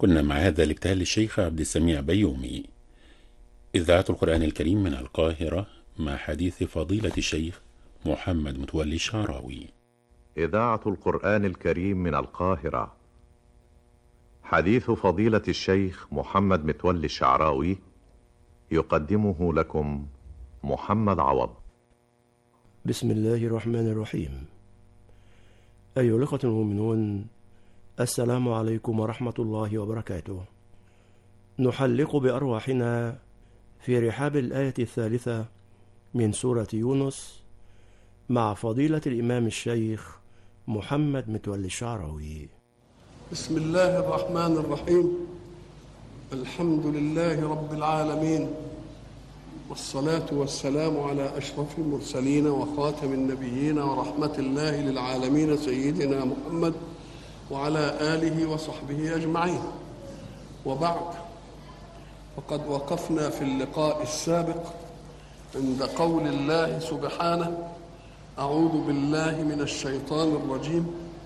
كنا مع هذا الابتهال للشيخ عبد السميع بيومي إذاعة القرآن الكريم من القاهرة مع حديث فضيلة الشيخ محمد متولي الشعراوي إذاعة القرآن الكريم من القاهرة حديث فضيلة الشيخ محمد متولي الشعراوي يقدمه لكم محمد عوض بسم الله الرحمن الرحيم أيها الأخوة المؤمنون السلام عليكم ورحمة الله وبركاته نحلق بأرواحنا في رحاب الآية الثالثة من سورة يونس مع فضيلة الإمام الشيخ محمد متولي الشعراوي بسم الله الرحمن الرحيم الحمد لله رب العالمين والصلاة والسلام على أشرف المرسلين وخاتم النبيين ورحمة الله للعالمين سيدنا محمد وعلى آله وصحبه أجمعين وبعد فقد وقفنا في اللقاء السابق عند قول الله سبحانه أعوذ بالله من الشيطان الرجيم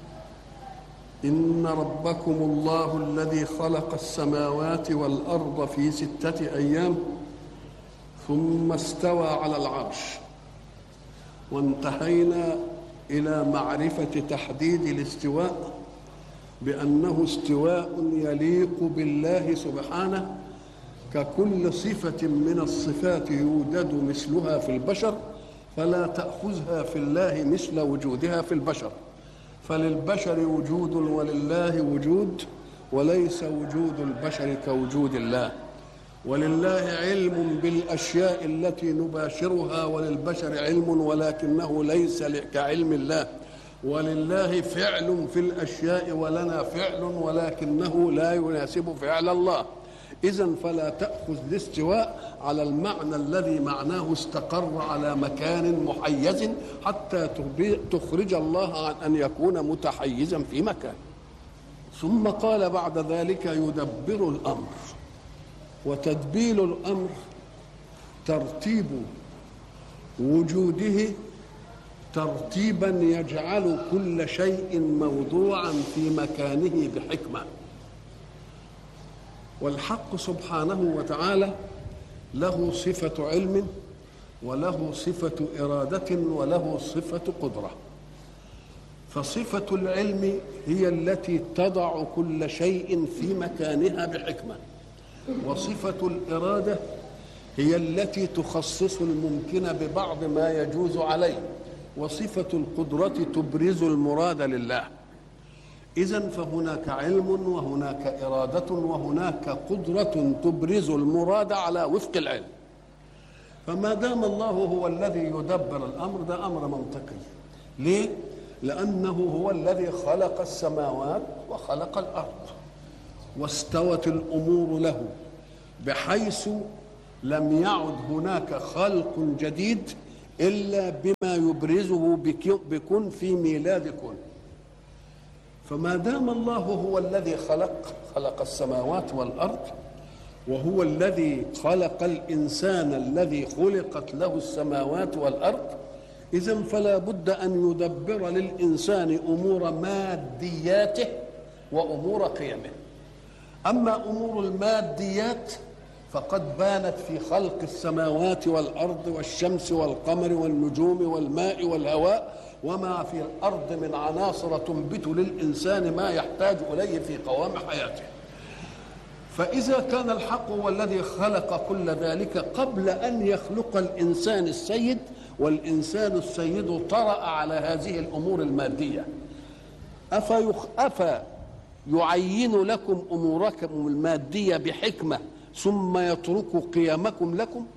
إن ربكم الله الذي خلق السماوات والأرض في ستة أيام ثم استوى على العرش وانتهينا إلى معرفة تحديد الاستواء بأنه استواء يليق بالله سبحانه ككل صفة من الصفات يوجد مثلها في البشر فلا تأخذها في الله مثل وجودها في البشر فللبشر وجود ولله وجود وليس وجود البشر كوجود الله ولله علم بالاشياء التي نباشرها وللبشر علم ولكنه ليس كعلم الله ولله فعل في الاشياء ولنا فعل ولكنه لا يناسب فعل الله اذا فلا تاخذ الاستواء على المعنى الذي معناه استقر على مكان محيز حتى تخرج الله عن ان يكون متحيزا في مكان ثم قال بعد ذلك يدبر الامر وتدبير الامر ترتيب وجوده ترتيبا يجعل كل شيء موضوعا في مكانه بحكمه والحق سبحانه وتعالى له صفه علم وله صفه اراده وله صفه قدره فصفه العلم هي التي تضع كل شيء في مكانها بحكمه وصفة الإرادة هي التي تخصص الممكن ببعض ما يجوز عليه وصفة القدرة تبرز المراد لله إذا فهناك علم وهناك إرادة وهناك قدرة تبرز المراد على وفق العلم فما دام الله هو الذي يدبر الأمر ده أمر منطقي ليه؟ لأنه هو الذي خلق السماوات وخلق الأرض واستوت الامور له بحيث لم يعد هناك خلق جديد الا بما يبرزه بكن في ميلاد كن فما دام الله هو الذي خلق خلق السماوات والارض وهو الذي خلق الانسان الذي خلقت له السماوات والارض اذا فلا بد ان يدبر للانسان امور مادياته وامور قيمه أما أمور الماديات فقد بانت في خلق السماوات والأرض والشمس والقمر والنجوم والماء والهواء وما في الأرض من عناصر تنبت للإنسان ما يحتاج إليه في قوام حياته فإذا كان الحق هو الذي خلق كل ذلك قبل أن يخلق الإنسان السيد والإنسان السيد طرأ على هذه الأمور المادية أفيخ أفا يعين لكم اموركم الماديه بحكمه ثم يترك قيمكم لكم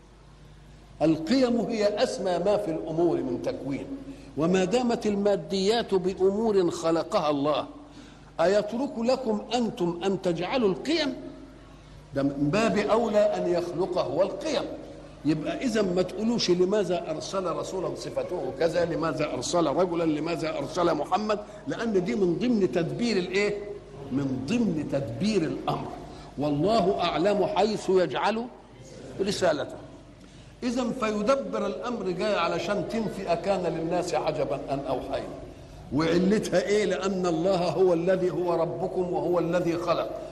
القيم هي اسمى ما في الامور من تكوين وما دامت الماديات بامور خلقها الله ايترك لكم انتم ان تجعلوا القيم ده من باب اولى ان يخلق هو القيم يبقى اذا ما تقولوش لماذا ارسل رسولا صفته كذا لماذا ارسل رجلا لماذا ارسل محمد لان دي من ضمن تدبير الايه من ضمن تدبير الامر والله اعلم حيث يجعل رسالته اذا فيدبر الامر جاي علشان تنفي كان للناس عجبا ان اوحينا وعلتها ايه لان الله هو الذي هو ربكم وهو الذي خلق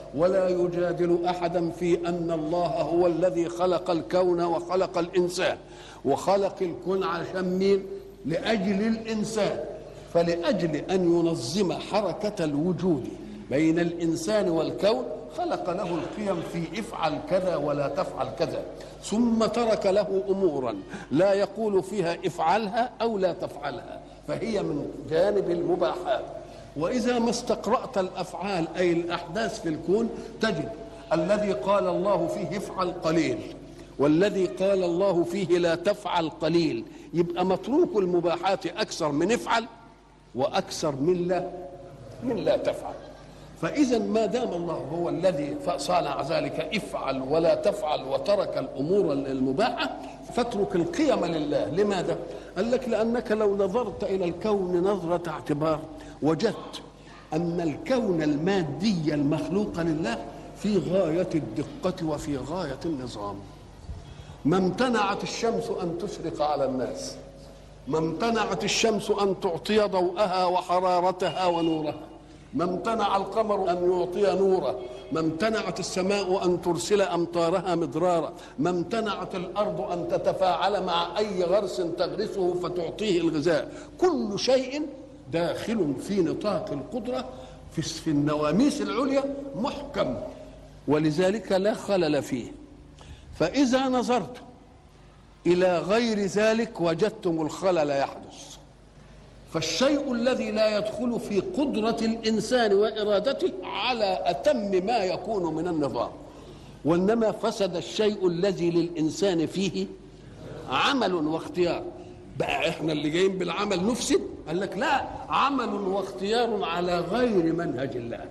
ولا يجادل احدا في ان الله هو الذي خلق الكون وخلق الانسان وخلق الكون عشان مين لاجل الانسان فلاجل ان ينظم حركه الوجود بين الانسان والكون خلق له القيم في افعل كذا ولا تفعل كذا ثم ترك له امورا لا يقول فيها افعلها او لا تفعلها فهي من جانب المباحات واذا ما استقرات الافعال اي الاحداث في الكون تجد الذي قال الله فيه افعل قليل والذي قال الله فيه لا تفعل قليل يبقى متروك المباحات اكثر من افعل واكثر من لا من لا تفعل فإذا ما دام الله هو الذي صانع ذلك افعل ولا تفعل وترك الأمور المباحة فاترك القيم لله لماذا؟ قال لك لأنك لو نظرت إلى الكون نظرة اعتبار وجدت أن الكون المادي المخلوق لله في غاية الدقة وفي غاية النظام ما امتنعت الشمس أن تشرق على الناس ما امتنعت الشمس أن تعطي ضوءها وحرارتها ونورها ما امتنع القمر ان يعطي نورا ما امتنعت السماء ان ترسل امطارها مدرارا ما امتنعت الارض ان تتفاعل مع اي غرس تغرسه فتعطيه الغذاء كل شيء داخل في نطاق القدره في في النواميس العليا محكم ولذلك لا خلل فيه فاذا نظرت الى غير ذلك وجدتم الخلل يحدث فالشيء الذي لا يدخل في قدرة الإنسان وإرادته على أتم ما يكون من النظام وإنما فسد الشيء الذي للإنسان فيه عمل واختيار بقى احنا اللي جايين بالعمل نفسد قال لك لا عمل واختيار على غير منهج الله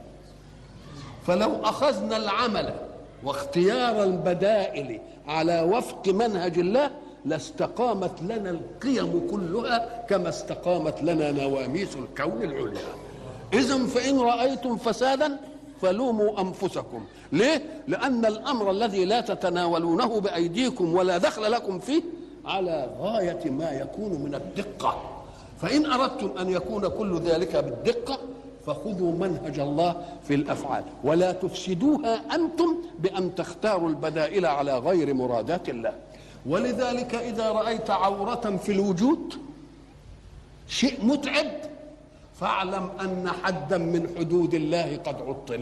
فلو أخذنا العمل واختيار البدائل على وفق منهج الله لاستقامت لنا القيم كلها كما استقامت لنا نواميس الكون العليا اذا فان رايتم فسادا فلوموا انفسكم ليه لان الامر الذي لا تتناولونه بايديكم ولا دخل لكم فيه على غايه ما يكون من الدقه فان اردتم ان يكون كل ذلك بالدقه فخذوا منهج الله في الافعال ولا تفسدوها انتم بان تختاروا البدائل على غير مرادات الله ولذلك إذا رأيت عورة في الوجود شيء متعب فاعلم أن حدا من حدود الله قد عطل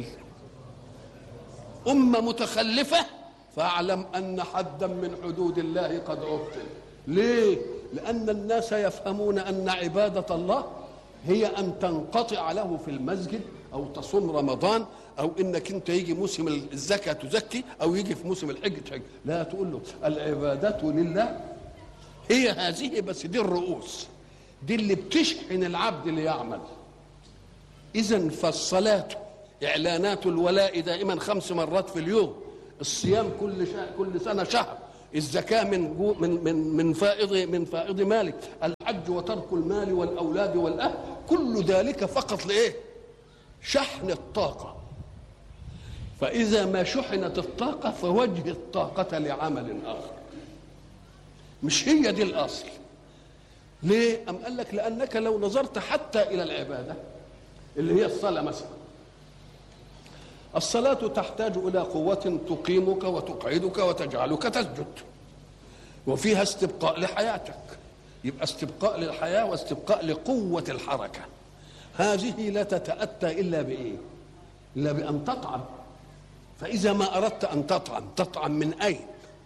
أمة متخلفة فاعلم أن حدا من حدود الله قد عطل ليه؟ لأن الناس يفهمون أن عبادة الله هي أن تنقطع له في المسجد أو تصوم رمضان او انك انت يجي موسم الزكاه تزكي او يجي في موسم الحج تحج لا تقول له العبادات لله هي هذه بس دي الرؤوس دي اللي بتشحن العبد ليعمل اذا فالصلاه اعلانات الولاء دائما خمس مرات في اليوم الصيام كل شهر كل سنه شهر الزكاة من جو من من من فائض من فائض مالك، الحج وترك المال والأولاد والأهل، كل ذلك فقط لإيه؟ شحن الطاقة فإذا ما شحنت الطاقة فوجه الطاقة لعمل آخر مش هي دي الأصل ليه؟ أم قال لك لأنك لو نظرت حتى إلى العبادة اللي هي الصلاة مثلا الصلاة تحتاج إلى قوة تقيمك وتقعدك وتجعلك تسجد وفيها استبقاء لحياتك يبقى استبقاء للحياة واستبقاء لقوة الحركة هذه لا تتأتى إلا بإيه؟ إلا بأن تطعم فإذا ما أردت أن تطعم تطعم من أين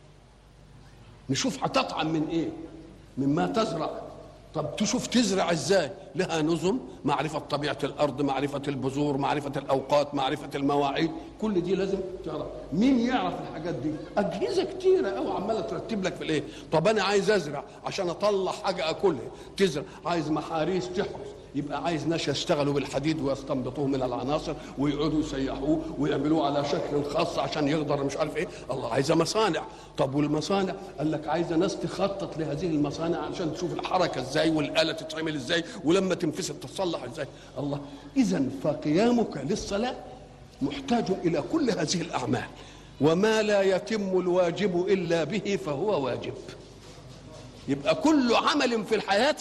نشوف هتطعم من إيه مما تزرع طب تشوف تزرع ازاي لها نظم معرفة طبيعة الأرض معرفة البذور معرفة الأوقات معرفة المواعيد كل دي لازم تعرف مين يعرف الحاجات دي أجهزة كتيرة أوي عمالة ترتب لك في الإيه طب أنا عايز أزرع عشان أطلع حاجة أكلها تزرع عايز محاريس تحرس يبقى عايز ناس يشتغلوا بالحديد ويستنبطوه من العناصر ويقعدوا يسيحوه ويعملوه على شكل خاص عشان يقدر مش عارف ايه الله عايزه مصانع طب والمصانع قال لك عايزه ناس تخطط لهذه المصانع عشان تشوف الحركه ازاي والاله تتعمل ازاي ولما تنفسد تتصلح ازاي الله اذا فقيامك للصلاه محتاج الى كل هذه الاعمال وما لا يتم الواجب الا به فهو واجب يبقى كل عمل في الحياه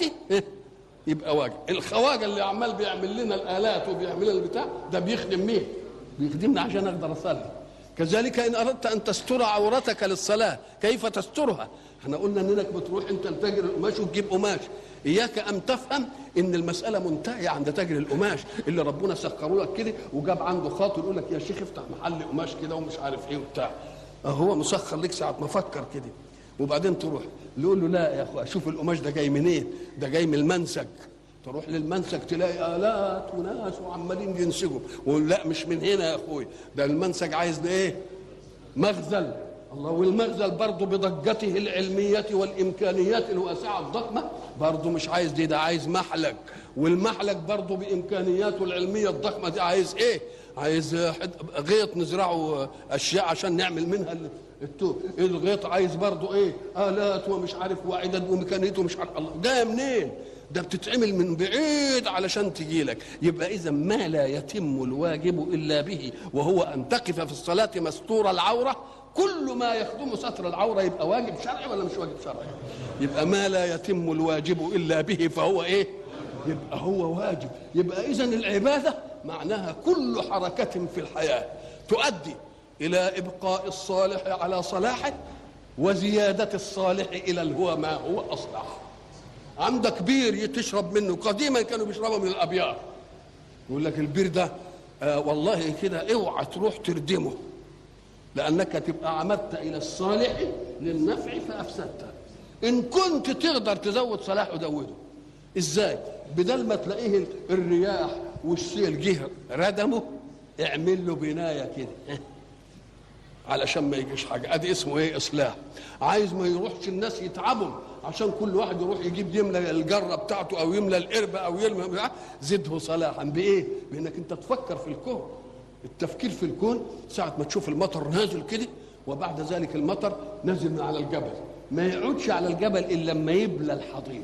يبقى واجب الخواجه اللي عمال بيعمل لنا الالات وبيعمل لنا البتاع ده بيخدم مين بيخدمني عشان اقدر اصلي كذلك ان اردت ان تستر عورتك للصلاه كيف تسترها احنا قلنا انك بتروح انت لتاجر القماش وتجيب قماش اياك ان تفهم ان المساله منتهيه عند تاجر القماش اللي ربنا سخره لك كده وجاب عنده خاطر يقول لك يا شيخ افتح محل قماش كده ومش عارف ايه وبتاع هو مسخر لك ساعه ما فكر كده وبعدين تروح يقول له لا يا اخويا شوف القماش ده جاي منين ده جاي من المنسج تروح للمنسج تلاقي الات وناس وعمالين ينسجوا ويقول لا مش من هنا يا اخويا ده المنسج عايز ده ايه مخزن الله والمخزن برضه بضجته العلمية والإمكانيات الواسعة الضخمة برضه مش عايز دي ده عايز محلك والمحلك برضه بإمكانياته العلمية الضخمة دي عايز إيه؟ عايز غيط نزرعه أشياء عشان نعمل منها التوب الغيط عايز برضه إيه؟ آلات ومش عارف وعدد وميكانيته مش عارف الله جاية منين؟ ده بتتعمل من بعيد علشان تجي لك يبقى اذا ما لا يتم الواجب الا به وهو ان تقف في الصلاه مستور العوره كل ما يخدم ستر العوره يبقى واجب شرعي ولا مش واجب شرعي يبقى ما لا يتم الواجب الا به فهو ايه يبقى هو واجب يبقى اذا العباده معناها كل حركه في الحياه تؤدي الى ابقاء الصالح على صلاحه وزياده الصالح الى هو ما هو اصلح عندك بير تشرب منه قديما كانوا بيشربوا من الابيار يقول لك البير ده آه والله كده اوعى تروح تردمه لانك تبقى عمدت الى الصالح للنفع فافسدته ان كنت تقدر تزود صلاحه زوده ازاي بدل ما تلاقيه الرياح والسيل جه ردمه اعمل له بنايه كده علشان ما يجيش حاجه ادي اسمه ايه اصلاح عايز ما يروحش الناس يتعبوا عشان كل واحد يروح يجيب يملى الجره بتاعته او يملى القربه او يرمي زده صلاحا بايه بانك انت تفكر في الكون التفكير في الكون ساعة ما تشوف المطر نازل كده وبعد ذلك المطر نازل من على الجبل ما يقعدش على الجبل إلا لما يبلى الحضيض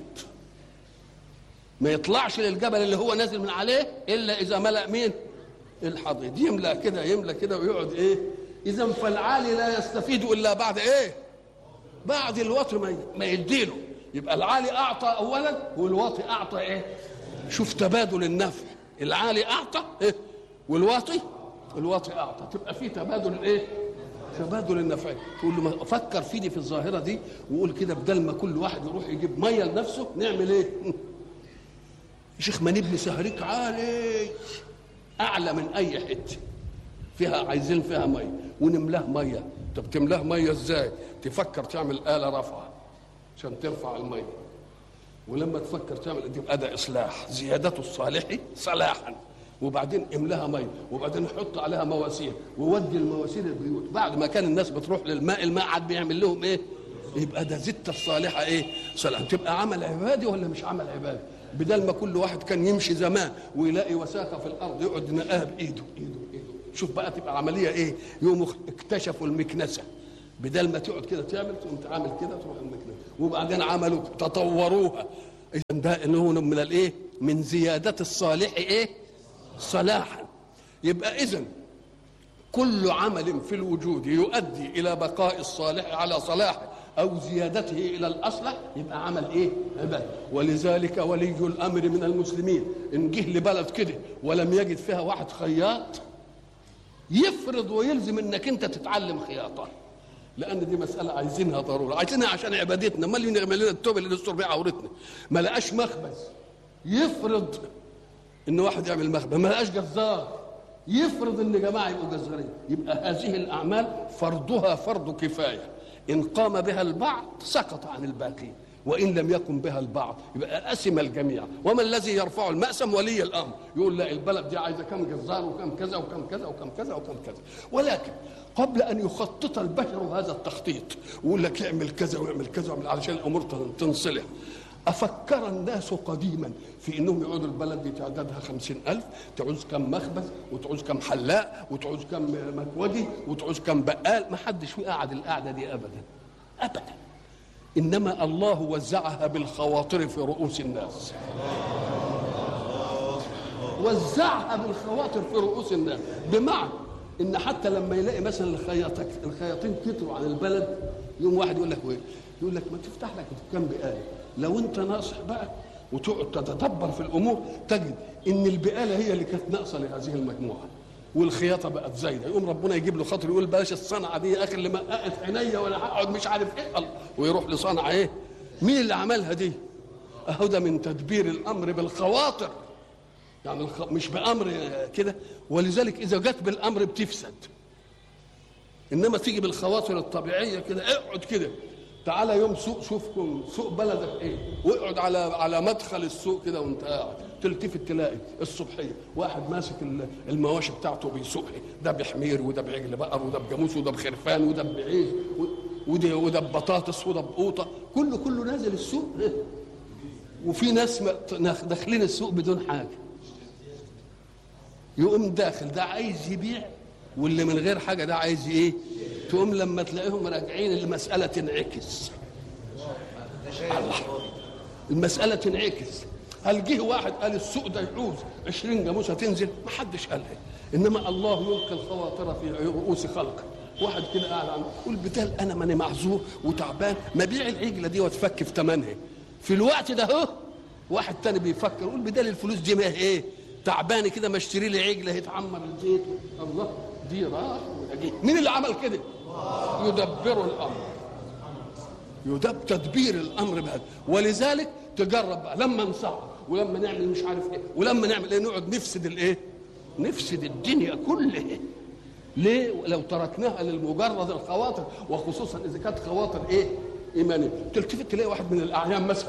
ما يطلعش للجبل اللي هو نازل من عليه إلا إذا ملأ مين الحضيض يملأ كده يملأ كده ويقعد إيه إذا فالعالي لا يستفيد إلا بعد إيه بعد الوطي ما ما يديله يبقى العالي أعطى أولا والواطي أعطى إيه شوف تبادل النفع العالي أعطى إيه والواطي الواطي اعطى تبقى في تبادل الايه تبادل النفع تقول له فكر في دي في الظاهره دي وقول كده بدل ما كل واحد يروح يجيب ميه لنفسه نعمل ايه يا شيخ ما نبني سهريك عالي اعلى من اي حته فيها عايزين فيها ميه ونملاه ميه طب تملاه ميه ازاي تفكر تعمل اله رفع عشان ترفع الميه ولما تفكر تعمل تبقى ده اصلاح زيادته الصالح صلاحا وبعدين املاها ميه وبعدين نحط عليها مواسير وودي المواسير البيوت بعد ما كان الناس بتروح للماء الماء عاد بيعمل لهم ايه يبقى ده زدت الصالحه ايه صلاح تبقى عمل عبادي ولا مش عمل عبادي بدل ما كل واحد كان يمشي زمان ويلاقي وساخه في الارض يقعد ينقاها بايده ايده ايده شوف بقى تبقى عمليه ايه يوم اكتشفوا المكنسه بدل ما تقعد كده تعمل تقوم تعمل كده تروح المكنسه وبعدين عملوا تطوروها اذا ده انه من الايه من زياده الصالح ايه صلاحا يبقى اذا كل عمل في الوجود يؤدي الى بقاء الصالح على صلاحه او زيادته الى الاصلح يبقى عمل ايه عباده ولذلك ولي الامر من المسلمين ان جه لبلد كده ولم يجد فيها واحد خياط يفرض ويلزم انك انت تتعلم خياطه لان دي مساله عايزينها ضروره عايزينها عشان عبادتنا امال يعمل لنا التوب اللي نستر بيه عورتنا ما لقاش مخبز يفرض ان واحد يعمل مخبز ما لقاش جزار يفرض ان جماعه يبقوا جزارين يبقى هذه الاعمال فرضها فرض كفايه ان قام بها البعض سقط عن الباقين وان لم يقم بها البعض يبقى اسم الجميع وما الذي يرفع المأسم ولي الامر يقول لا البلد دي عايزه كم جزار وكم كذا وكم كذا وكم كذا وكم كذا ولكن قبل ان يخطط البشر هذا التخطيط ويقول لك اعمل كذا واعمل كذا واعمل علشان الامور تنصلح أفكر الناس قديما في أنهم يقعدوا البلد دي تعدادها خمسين ألف تعوز كم مخبز وتعوز كم حلاق وتعوز كم مكودي وتعوز كم بقال ما حدش قعد القعدة دي أبدا أبدا إنما الله وزعها بالخواطر في رؤوس الناس وزعها بالخواطر في رؤوس الناس بمعنى ان حتى لما يلاقي مثلا الخياطين الخياطين كتروا عن البلد يوم واحد يقول لك ايه يقول لك ما تفتح لك دكان بقاله لو انت ناصح بقى وتقعد تتدبر في الامور تجد ان البقاله هي اللي كانت ناقصه لهذه المجموعه والخياطه بقت زايده يقوم ربنا يجيب له خاطر يقول بلاش الصنعه دي يا اخي اللي مققت عينيا ولا هقعد مش عارف ايه الله. ويروح لصنعه ايه مين اللي عملها دي اهو ده من تدبير الامر بالخواطر يعني الخ... مش بامر كده ولذلك اذا جت بالامر بتفسد انما تيجي بالخواطر الطبيعيه كده اقعد كده تعالى يوم سوق شوفكم سوق بلدك ايه واقعد على على مدخل السوق كده وانت قاعد تلتفت تلاقي الصبحيه واحد ماسك ال- المواشي بتاعته بيسوقها ده بحمير وده بعجل بقر وده بجاموس وده بخرفان وده بعيش و- وده وده ببطاطس وده بقوطه كله كله نازل السوق وفي ناس ما- داخلين السوق بدون حاجه يقوم داخل ده عايز يبيع واللي من غير حاجه ده عايز ايه تقوم لما تلاقيهم راجعين المساله تنعكس الله المساله تنعكس هل جه واحد قال السوق ده يعوز 20 جاموسه تنزل ما حدش قالها انما الله يلقي الخواطر في رؤوس خلقه واحد كده قاعد عنده يقول بدال انا ماني معذور وتعبان ما بيع العجله دي واتفك في ثمنها في الوقت ده اهو واحد تاني بيفكر يقول بدال الفلوس دي ما هي ايه تعبانه كده ما اشتري لي عجله يتعمر الزيت الله دي راح وده جه. مين اللي عمل كده يدبر الامر يدب تدبير الامر بهذا ولذلك تجرب بقى لما نصعب ولما نعمل مش عارف ايه ولما نعمل ايه نقعد نفسد الايه نفسد الدنيا كلها ليه لو تركناها للمجرد الخواطر وخصوصا اذا كانت خواطر ايه ايمانيه تلتفت تلاقي واحد من الاعيان مثلا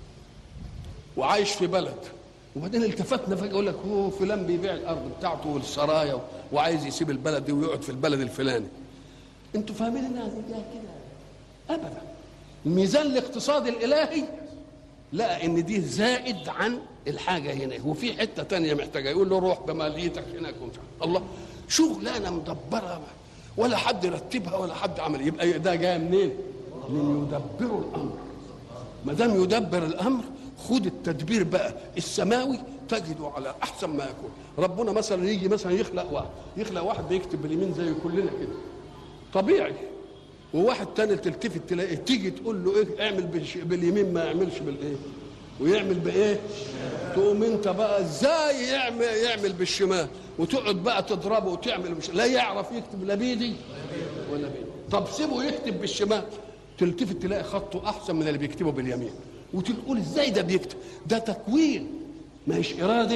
وعايش في بلد وبعدين التفتنا فجاه يقول لك هو فلان بيبيع الارض بتاعته والسرايا وعايز يسيب البلد دي ويقعد في البلد الفلاني انتوا فاهمين انها دي جايه كده ابدا الميزان الاقتصادي الالهي لقى ان دي زائد عن الحاجه هنا وفي حته تانية محتاجه يقول له روح بماليتك هناك ومش عارف. الله شغلانه مدبره ولا حد رتبها ولا حد عمل يبقى ده جاي منين؟ من يدبروا الامر ما دام يدبر الامر خد التدبير بقى السماوي تجده على احسن ما يكون ربنا مثلا يجي مثلا يخلق واحد يخلق واحد بيكتب باليمين زي كلنا كده طبيعي وواحد تاني تلتفت تلاقيه تيجي تقول له ايه اعمل بالش- باليمين ما يعملش بالايه ويعمل بايه تقوم انت بقى ازاي يعمل يعمل بالشمال وتقعد بقى تضربه وتعمل مش لا يعرف يكتب لا بيدي ولا بيدي طب سيبه يكتب بالشمال تلتفت تلاقي خطه احسن من اللي بيكتبه باليمين وتقول ازاي ده بيكتب ده تكوين ما هيش اراده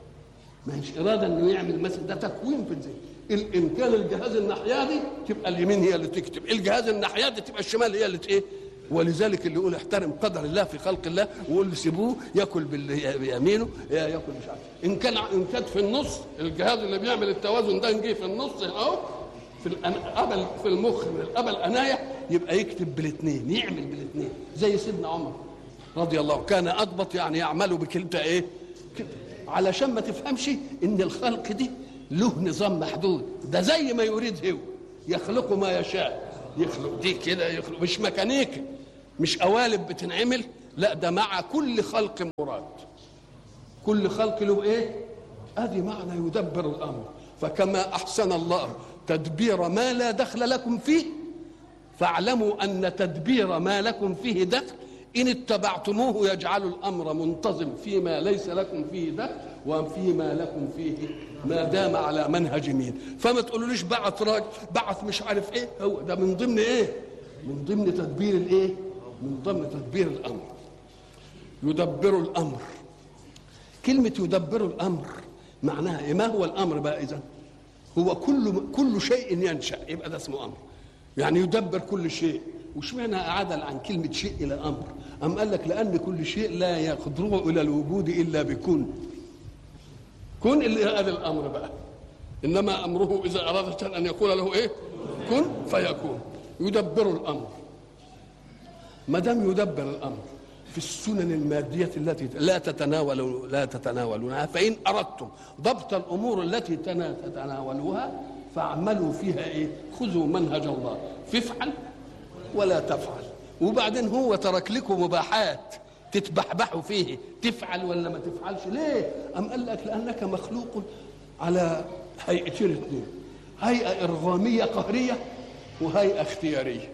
ما هيش اراده انه يعمل مثلا ده تكوين في الذهن الامكان الجهاز الناحيه دي تبقى اليمين هي اللي تكتب الجهاز الناحيه دي تبقى الشمال هي اللي ت- ايه ولذلك اللي يقول احترم قدر الله في خلق الله ويقول سيبوه ياكل بال- بيمينه يا- ياكل مش عارف ان كان ان كانت في النص الجهاز اللي بيعمل التوازن ده نجي في النص اهو في الأن- قبل في المخ من قبل انايا يبقى يكتب بالاثنين يعمل بالاثنين زي سيدنا عمر رضي الله عنه. كان اضبط يعني يعمل بكلتا ايه كده علشان ما تفهمش ان الخلق دي له نظام محدود ده زي ما يريد هو يخلق ما يشاء يخلق دي كده يخلق مش ميكانيكي مش قوالب بتنعمل لا ده مع كل خلق مراد كل خلق له ايه ادي معنى يدبر الامر فكما احسن الله تدبير ما لا دخل لكم فيه فاعلموا ان تدبير ما لكم فيه دخل ان اتبعتموه يجعل الامر منتظم فيما ليس لكم فيه دخل وفيما لكم فيه ما دام على منهج مين فما تقولوليش بعث راجل بعث مش عارف ايه هو ده من ضمن ايه من ضمن تدبير الايه من ضمن تدبير الامر يدبر الامر كلمة يدبر الأمر معناها إيه؟ ما هو الأمر بقى إذا؟ هو كل كل شيء ينشأ يبقى ده اسمه أمر. يعني يدبر كل شيء، وش معنى عدل عن كلمة شيء إلى أمر؟ أم قال لك لأن كل شيء لا يقدره إلى الوجود إلا بكون. كن اللي هذا الأمر بقى. إنما أمره إذا أراد شيئا أن يقول له إيه؟ كن فيكون. يدبر الأمر. ما دام يدبر الامر في السنن الماديه التي لا تتناول لا تتناولونها فان اردتم ضبط الامور التي تنا- تتناولوها فاعملوا فيها ايه؟ خذوا منهج الله فافعل ولا تفعل وبعدين هو ترك لكم مباحات تتبحبحوا فيه تفعل ولا ما تفعلش ليه؟ أم قال لك لأنك مخلوق على هيئتين اثنين هيئة إرغامية قهرية وهيئة اختيارية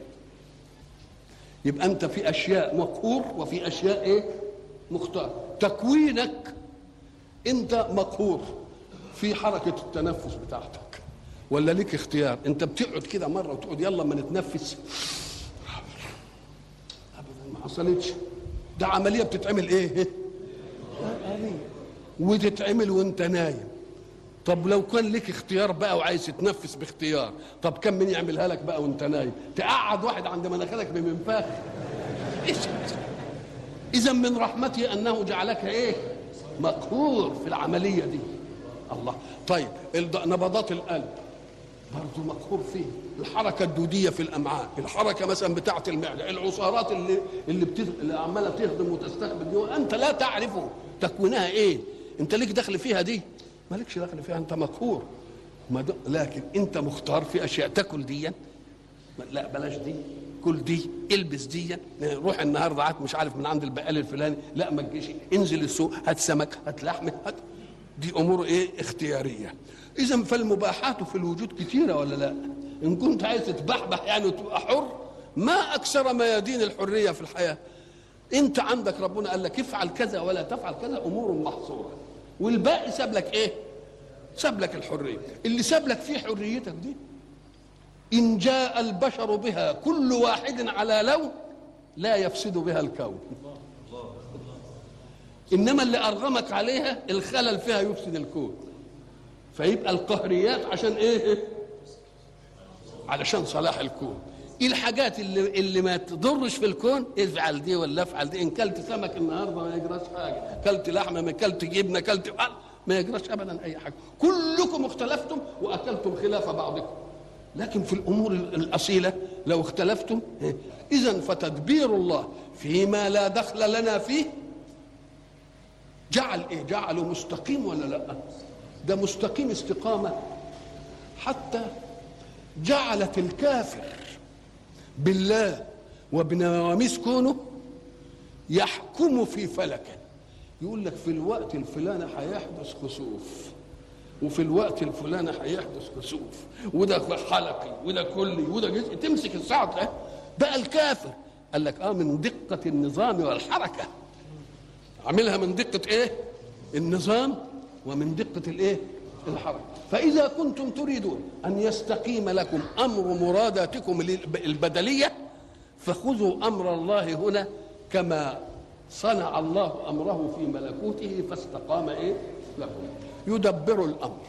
يبقى انت في اشياء مقهور وفي اشياء ايه مختار تكوينك انت مقهور في حركه التنفس بتاعتك ولا ليك اختيار انت بتقعد كده مره وتقعد يلا ما نتنفس ابدا ما حصلتش ده عمليه بتتعمل ايه وتتعمل وانت نايم طب لو كان لك اختيار بقى وعايز تتنفس باختيار طب كم من يعملها لك بقى وانت نايم تقعد واحد عند مناخيرك بمنفاخ اذا من رحمته انه جعلك ايه مقهور في العمليه دي الله طيب نبضات القلب برضه مقهور فيه الحركه الدوديه في الامعاء الحركه مثلا بتاعه المعده العصارات اللي اللي, بتز... اللي عماله تهضم وتستقبل دي وانت لا تعرف تكوينها ايه انت ليك دخل فيها دي مالكش دخل فيها انت مقهور ما د... لكن انت مختار في اشياء تاكل دي لا بلاش دي كل دي البس دي روح النهارده عاد مش عارف من عند البقال الفلاني لا ما تجيش انزل السوق هات سمك هات لحمه هات دي امور ايه اختياريه اذا فالمباحات في الوجود كثيره ولا لا ان كنت عايز تتبحبح يعني وتبقى حر ما اكثر ميادين الحريه في الحياه انت عندك ربنا قال لك افعل كذا ولا تفعل كذا امور محصوره والباقي ساب لك ايه ساب لك الحريه اللي ساب لك فيه حريتك دي ان جاء البشر بها كل واحد على لون لا يفسد بها الكون انما اللي ارغمك عليها الخلل فيها يفسد الكون فيبقى القهريات عشان ايه علشان صلاح الكون ايه الحاجات اللي اللي ما تضرش في الكون افعل دي ولا افعل دي ان كلت سمك النهارده ما يجراش حاجه كلت لحمه ما كلت جبنه كلت ما يجراش ابدا اي حاجه كلكم اختلفتم واكلتم خلاف بعضكم لكن في الامور الاصيله لو اختلفتم اذا فتدبير الله فيما لا دخل لنا فيه جعل ايه جعله مستقيم ولا لا ده مستقيم استقامه حتى جعلت الكافر بالله وبنواميس كونه يحكم في فلكه يقول لك في الوقت الفلاني هيحدث خسوف وفي الوقت الفلاني هيحدث كسوف وده حلقي وده كلي وده جزء تمسك الساعه تلاقي بقى الكافر قال لك اه من دقه النظام والحركه عاملها من دقه ايه النظام ومن دقه الايه الحركه فاذا كنتم تريدون ان يستقيم لكم امر مراداتكم البدليه فخذوا امر الله هنا كما صنع الله امره في ملكوته فاستقام ايه لكم يدبر الامر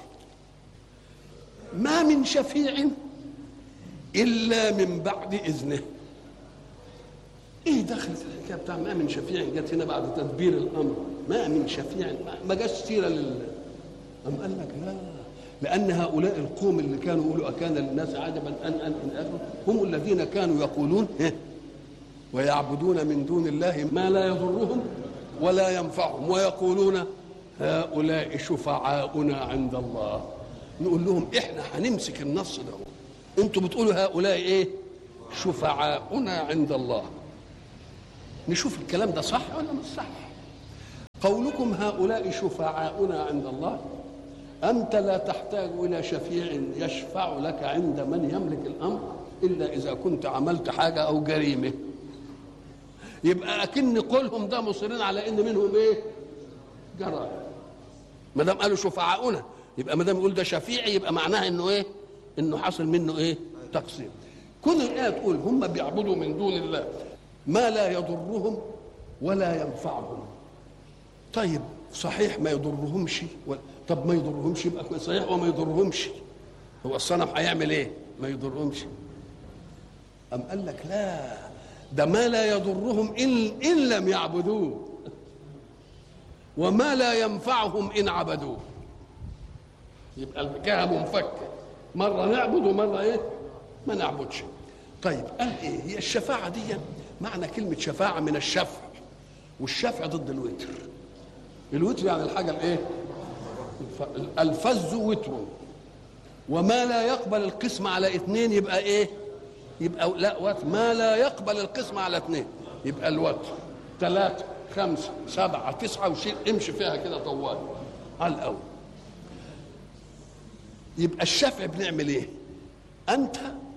ما من شفيع الا من بعد اذنه ايه دخل في الحكايه بتاع ما من شفيع جت هنا بعد تدبير الامر ما من شفيع ما جاش سيره لل أم قال لك لا لأن هؤلاء القوم اللي كانوا يقولوا أكان للناس عجبا أن أن إن أكرم هم الذين كانوا يقولون ويعبدون من دون الله ما لا يضرهم ولا ينفعهم ويقولون هؤلاء شفعاؤنا عند الله نقول لهم احنا هنمسك النص ده انتوا بتقولوا هؤلاء ايه شفعاؤنا عند الله نشوف الكلام ده صح ولا مش صح قولكم هؤلاء شفعاؤنا عند الله انت لا تحتاج الى شفيع يشفع لك عند من يملك الامر الا اذا كنت عملت حاجه او جريمه يبقى اكن قولهم ده مصرين على ان منهم ايه جرائم ما دام قالوا شفعاؤنا يبقى ما دام يقول ده شفيعي يبقى معناها انه ايه انه حصل منه ايه تقصير كل الايه تقول هم بيعبدوا من دون الله ما لا يضرهم ولا ينفعهم طيب صحيح ما يضرهمش طب ما يضرهمش يبقى صحيح وما يضرهمش هو الصنم هيعمل ايه ما يضرهمش أم قال لك لا ده ما لا يضرهم إن, إن لم يعبدوه وما لا ينفعهم إن عبدوه يبقى الحكاية منفكة مرة نعبد ومرة إيه ما نعبدش طيب قال إيه هي الشفاعة دي معنى كلمة شفاعة من الشفع والشفع ضد الوتر الوتر يعني الحاجة الإيه الفز وتر وما لا يقبل القسم على اثنين يبقى ايه يبقى لا وتر ما لا يقبل القسم على اثنين يبقى الوتر ثلاثة خمسة سبعة تسعة وشيل امشي فيها كده طوال على الأول يبقى الشفع بنعمل ايه أنت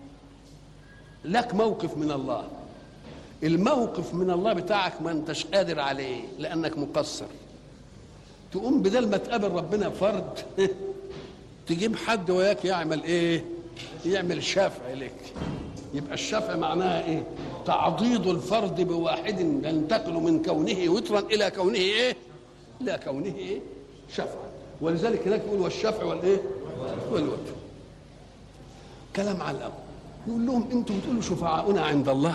لك موقف من الله الموقف من الله بتاعك ما انتش قادر عليه لأنك مقصر تقوم بدل ما تقابل ربنا فرد تجيب حد وياك يعمل ايه يعمل شفع لك يبقى الشفع معناها ايه تعضيد الفرد بواحد ينتقل من كونه وترا الى كونه ايه الى كونه ايه شفعا ولذلك هناك يقول والشفع والايه والوتر كلام على الأول يقول لهم انتم بتقولوا شفعاؤنا عند الله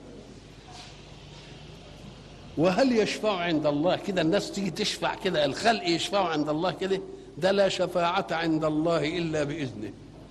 وهل يشفع عند الله كده الناس تيجي تشفع كده الخلق يشفعوا عند الله كده ده لا شفاعة عند الله إلا بإذنه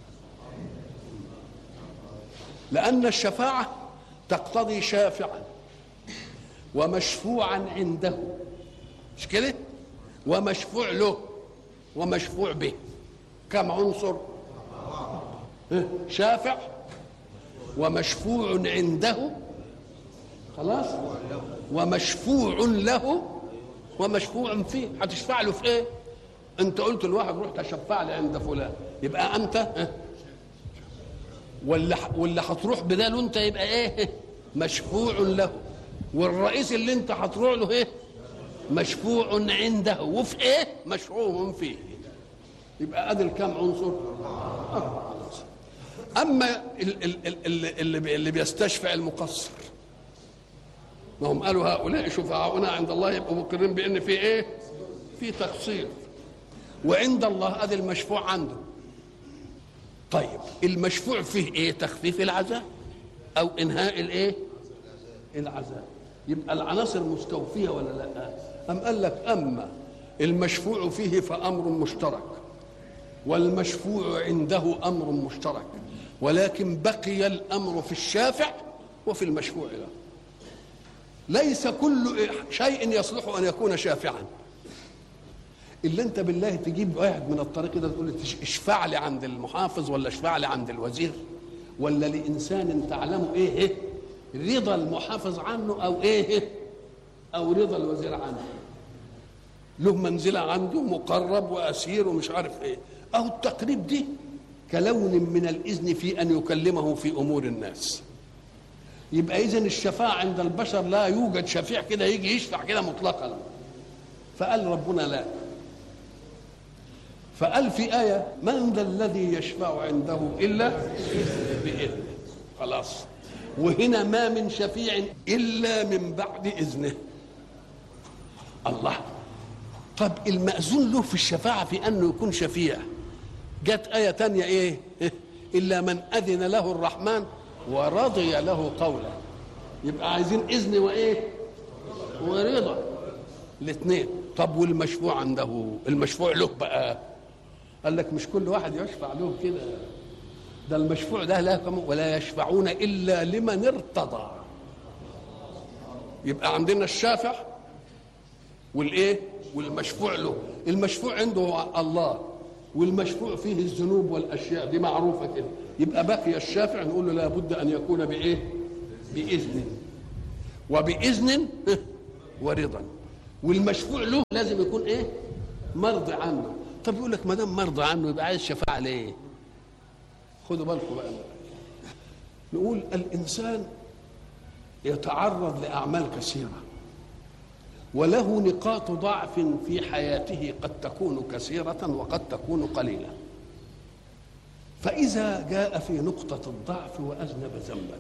لأن الشفاعة تقتضي شافعا ومشفوعا عنده مش كده ومشفوع له ومشفوع به كم عنصر ها؟ شافع ومشفوع عنده خلاص ومشفوع له ومشفوع فيه هتشفع له في ايه انت قلت لواحد روح تشفع لي عند فلان يبقى انت ها؟ واللي واللي هتروح بداله انت يبقى ايه مشفوع له والرئيس اللي انت هتروح له ايه مشفوع عنده وفي ايه مشفوع فيه يبقى ادي الكام عنصر اربع عناصر اما ال- ال- ال- ال- اللي اللي بيستشفع المقصر ما هم قالوا هؤلاء شفعاؤنا عند الله يبقوا مقرين بان في ايه في تقصير وعند الله ادي المشفوع عنده طيب المشفوع فيه ايه تخفيف العذاب او انهاء الايه العذاب يبقى العناصر مستوفيه ولا لا ام قال لك اما المشفوع فيه فامر مشترك والمشفوع عنده امر مشترك ولكن بقي الامر في الشافع وفي المشفوع له ليس كل شيء يصلح ان يكون شافعا الا انت بالله تجيب واحد من الطريق ده تقول له تش- اشفع لي عند المحافظ ولا اشفع لي عند الوزير ولا لانسان تعلم ايه إيه؟ رضا المحافظ عنه او ايه إيه؟ او رضا الوزير عنه له منزله عنده مقرب واسير ومش عارف ايه اهو التقريب دي كلون من الاذن في ان يكلمه في امور الناس يبقى اذا الشفاعه عند البشر لا يوجد شفيع كده يجي يشفع كده مطلقا فقال ربنا لا فقال في آية من ذا الذي يشفع عنده إلا بإذنه خلاص وهنا ما من شفيع إلا من بعد إذنه الله طب المأذون له في الشفاعة في أنه يكون شفيع جت آية تانية إيه إلا من أذن له الرحمن ورضي له قولا يبقى عايزين إذن وإيه ورضا الاثنين طب والمشفوع عنده المشفوع له بقى قال لك مش كل واحد يشفع له كده ده المشفوع ده لا كم- ولا يشفعون الا لمن ارتضى يبقى عندنا الشافع والايه والمشفوع له المشفوع عنده الله والمشفوع فيه الذنوب والاشياء دي معروفه كده يبقى بقي الشافع نقول له لابد ان يكون بايه باذن وباذن ورضا والمشفوع له لازم يكون ايه مرضي عنه طب يقول لك ما دام مرضى عنه يبقى عايز شفاعه ليه خدوا بالكم بقى نقول الانسان يتعرض لاعمال كثيره وله نقاط ضعف في حياته قد تكون كثيره وقد تكون قليله فاذا جاء في نقطه الضعف واذنب ذنبا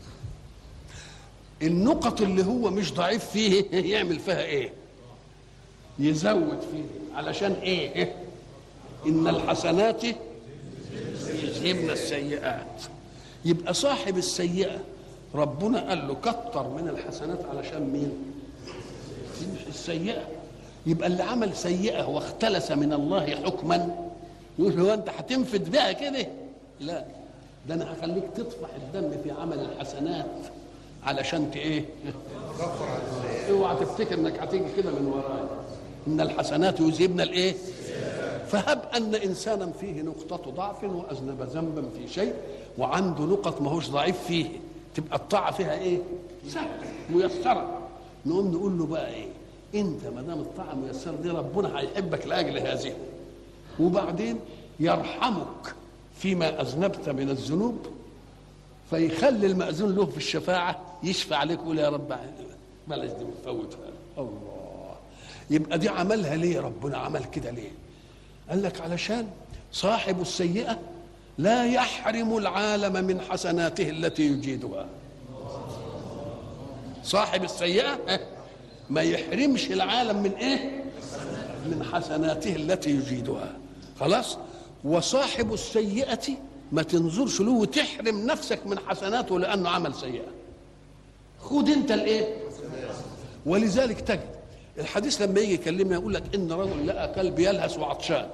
النقط اللي هو مش ضعيف فيه يعمل فيها ايه يزود فيه علشان ايه ان الحسنات يذهبن السيئات يبقى صاحب السيئه ربنا قال له كتر من الحسنات علشان مين السيئه يبقى اللي عمل سيئه واختلس من الله حكما يقول هو انت هتنفد بها كده لا ده انا هخليك تطفح الدم في عمل الحسنات علشان ت ايه اوعى تفتكر انك هتيجي كده من ورايا ان الحسنات يذهبن الايه فهب ان انسانا فيه نقطه ضعف واذنب ذنبا في شيء وعنده نقط ماهوش ضعيف فيه تبقى الطاعه فيها ايه سهله ميسره نقوم نقول له بقى ايه انت ما دام الطاعه ميسره دي ربنا هيحبك لاجل هذه وبعدين يرحمك فيما اذنبت من الذنوب فيخلي المأذون له في الشفاعة يشفع عليك ويقول يا رب بلاش دي مفوتها الله يبقى دي عملها ليه ربنا عمل كده ليه قال لك علشان صاحب السيئة لا يحرم العالم من حسناته التي يجيدها صاحب السيئة اه، ما يحرمش العالم من ايه من حسناته التي يجيدها خلاص وصاحب السيئة ما تنظرش له وتحرم نفسك من حسناته لأنه عمل سيئة خد انت الايه ولذلك تجد الحديث لما يجي يكلمنا يقول لك ان رجل لقى كلب يلهث وعطشان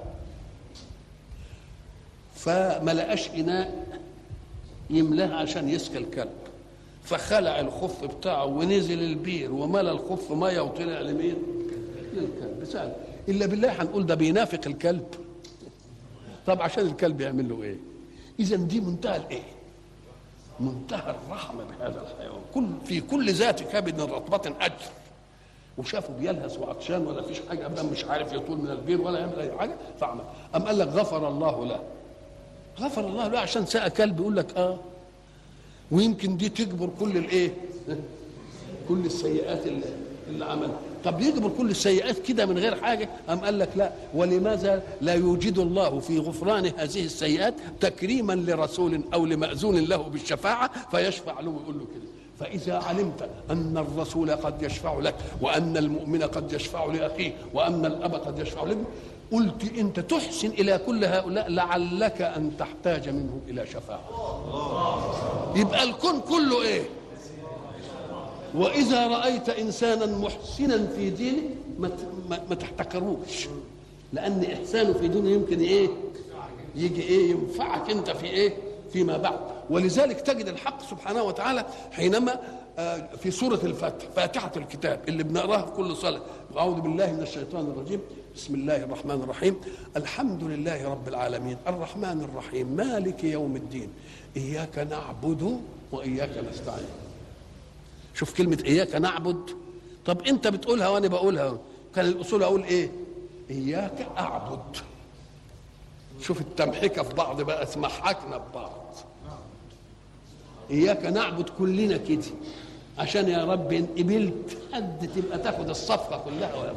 فما لقاش اناء يملاه عشان يسقي الكلب فخلع الخف بتاعه ونزل البير وملى الخف ميه وطلع لمين؟ للكلب سهل الا بالله هنقول ده بينافق الكلب طب عشان الكلب يعمل له ايه؟ اذا دي منتهى الايه؟ منتهى الرحمه بهذا الحيوان كل في كل ذات كبد رطبه اجر وشافه بيلهث وعطشان ولا فيش حاجه ابدا مش عارف يطول من البير ولا يعمل اي حاجه فعمل ام قال لك غفر الله له غفر الله له عشان ساء كلب يقول لك اه ويمكن دي تجبر كل الايه كل السيئات اللي, اللي عملها طب يجبر كل السيئات كده من غير حاجه ام قال لك لا ولماذا لا يوجد الله في غفران هذه السيئات تكريما لرسول او لماذون له بالشفاعه فيشفع له ويقول له كده فإذا علمت أن الرسول قد يشفع لك وأن المؤمن قد يشفع لأخيه وأن الأب قد يشفع لابنه قلت أنت تحسن إلى كل هؤلاء لعلك أن تحتاج منه إلى شفاعة يبقى الكون كله إيه وإذا رأيت إنسانا محسنا في دينه ما ما, ما تحتكروش لأن إحسانه في دينه يمكن إيه يجي إيه ينفعك أنت في إيه فيما بعد ولذلك تجد الحق سبحانه وتعالى حينما في سورة الفتح فاتحة الكتاب اللي بنقراها في كل صلاة أعوذ بالله من الشيطان الرجيم بسم الله الرحمن الرحيم الحمد لله رب العالمين الرحمن الرحيم مالك يوم الدين إياك نعبد وإياك نستعين شوف كلمة إياك نعبد طب أنت بتقولها وأنا بقولها كان الأصول أقول إيه إياك أعبد شوف التمحكة في بعض بقى اسمحكنا ببعض إياك نعبد كلنا كده عشان يا رب إن قبلت حد تبقى تاخد الصفقة كلها ولا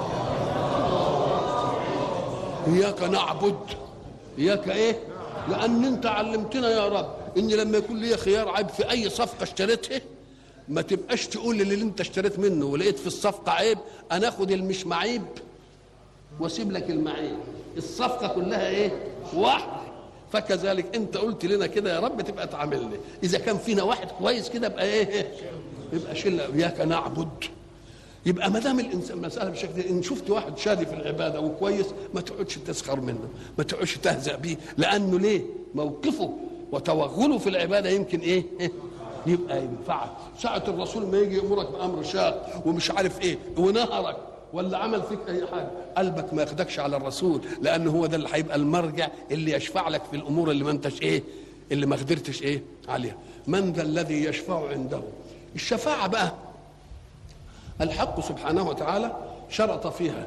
إياك نعبد إياك إيه لأن أنت علمتنا يا رب إن لما يكون لي خيار عيب في أي صفقة اشتريتها ما تبقاش تقول اللي انت اشتريت منه ولقيت في الصفقة عيب أنا آخد المش معيب واسيب لك المعيب الصفقة كلها إيه واحدة فكذلك انت قلت لنا كده يا رب تبقى تعاملنا اذا كان فينا واحد كويس كده يبقى ايه يبقى شله اياك نعبد يبقى ما دام الانسان مساله بالشكل ان شفت واحد شادي في العباده وكويس ما تقعدش تسخر منه ما تقعدش تهزأ بيه لانه ليه موقفه وتوغله في العباده يمكن ايه, إيه؟ يبقى ينفعك ساعة الرسول ما يجي يأمرك بأمر شاق ومش عارف ايه ونهرك ولا عمل فيك اي حاجه قلبك ما ياخدكش على الرسول لان هو ده اللي هيبقى المرجع اللي يشفع لك في الامور اللي ما انتش ايه اللي ما قدرتش ايه عليها من ذا الذي يشفع عنده الشفاعه بقى الحق سبحانه وتعالى شرط فيها